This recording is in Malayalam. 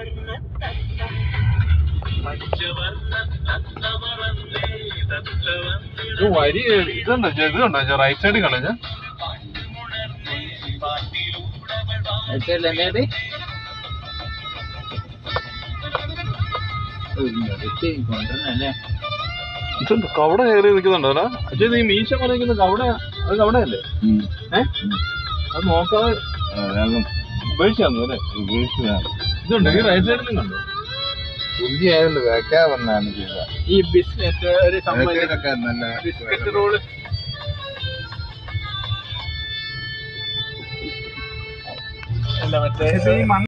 ഇത് വരി ഇതുണ്ടോ ചെ- ഇത് കണ്ടോ റൈറ്റ് സൈഡിൽ കണ്ടോ ഞാൻ എന്തേത് കൊണ്ടുവന്നല്ലേ ഇതുണ്ട് കവട കയറി നിൽക്കുന്നുണ്ടോ അല്ല അച്ഛൻ ഈ മീശ പറയുന്ന കവട അത് കവടയല്ലേ ഏ അത് നോക്കാതെ ഉപേക്ഷിച്ചാന്നു അല്ലേ ഇതുണ്ട് ഈ റൈറ്റ് സൈഡിലും കണ്ടോ പുതിയായതുകൊണ്ട് വെക്കാവുന്നതാണ് ചെയ്ത ഈ ബിസിനസ് ഒരു സംഭവം വെക്കാനൊക്കെ നല്ല ബിസ്ക്കറ്റ് റോള് അല്ല മറ്റേ ഈ മണ്ണ്